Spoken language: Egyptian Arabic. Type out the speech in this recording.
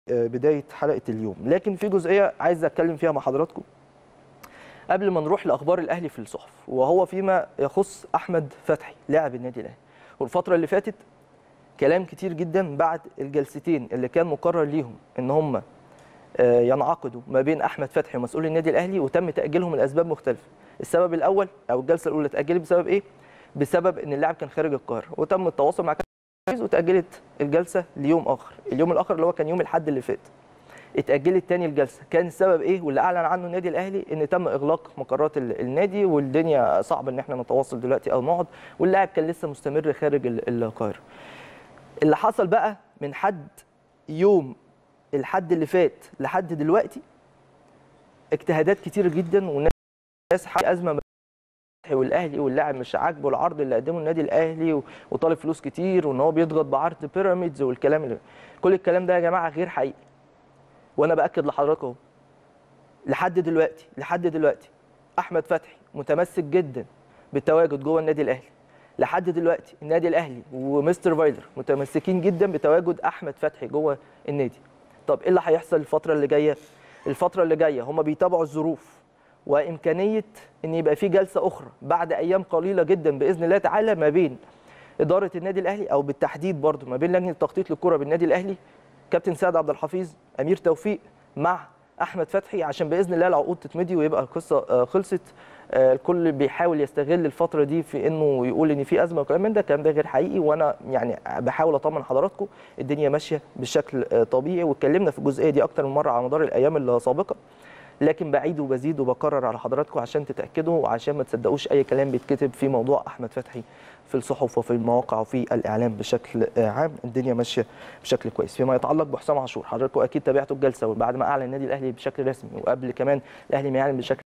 بدايه حلقه اليوم لكن في جزئيه عايز اتكلم فيها مع حضراتكم قبل ما نروح لاخبار الاهلي في الصحف وهو فيما يخص احمد فتحي لاعب النادي الاهلي والفتره اللي فاتت كلام كتير جدا بعد الجلستين اللي كان مقرر ليهم ان هم ينعقدوا ما بين احمد فتحي ومسؤول النادي الاهلي وتم تاجيلهم لاسباب مختلفه السبب الاول او الجلسه الاولى اتاجلت بسبب ايه بسبب ان اللاعب كان خارج القاهره وتم التواصل مع كابتن وتاجلت الجلسه ليوم اخر اليوم الاخر اللي هو كان يوم الاحد اللي فات اتاجلت تاني الجلسه كان السبب ايه واللي اعلن عنه النادي الاهلي ان تم اغلاق مقرات النادي والدنيا صعب ان احنا نتواصل دلوقتي او نقعد واللاعب كان لسه مستمر خارج القاهره اللي حصل بقى من حد يوم الحد اللي فات لحد دلوقتي اجتهادات كتير جدا والناس ازمه والاهلي واللاعب مش عاجبه العرض اللي قدمه النادي الاهلي وطالب فلوس كتير وان هو بيضغط بعرض بيراميدز والكلام اللي كل الكلام ده يا جماعه غير حقيقي وانا باكد لحضراتكم اهو لحد دلوقتي لحد دلوقتي احمد فتحي متمسك جدا بالتواجد جوه النادي الاهلي لحد دلوقتي النادي الاهلي ومستر فايلر متمسكين جدا بتواجد احمد فتحي جوه النادي طب ايه اللي هيحصل الفتره اللي جايه الفتره اللي جايه هم بيتابعوا الظروف وامكانيه ان يبقى في جلسه اخرى بعد ايام قليله جدا باذن الله تعالى ما بين اداره النادي الاهلي او بالتحديد برضه ما بين لجنه التخطيط للكره بالنادي الاهلي كابتن سيد عبد الحفيظ امير توفيق مع احمد فتحي عشان باذن الله العقود تتمدي ويبقى القصه خلصت الكل بيحاول يستغل الفتره دي في انه يقول ان في ازمه وكلام من ده الكلام ده غير حقيقي وانا يعني بحاول اطمن حضراتكم الدنيا ماشيه بشكل طبيعي واتكلمنا في الجزئيه دي اكتر من مره على مدار الايام السابقه لكن بعيد وبزيد وبكرر على حضراتكم عشان تتاكدوا وعشان ما تصدقوش اي كلام بيتكتب في موضوع احمد فتحي في الصحف وفي المواقع وفي الاعلام بشكل عام الدنيا ماشيه بشكل كويس فيما يتعلق بحسام عاشور حضراتكم اكيد تابعتوا الجلسه وبعد ما اعلن النادي الاهلي بشكل رسمي وقبل كمان الاهلي ما يعلن بشكل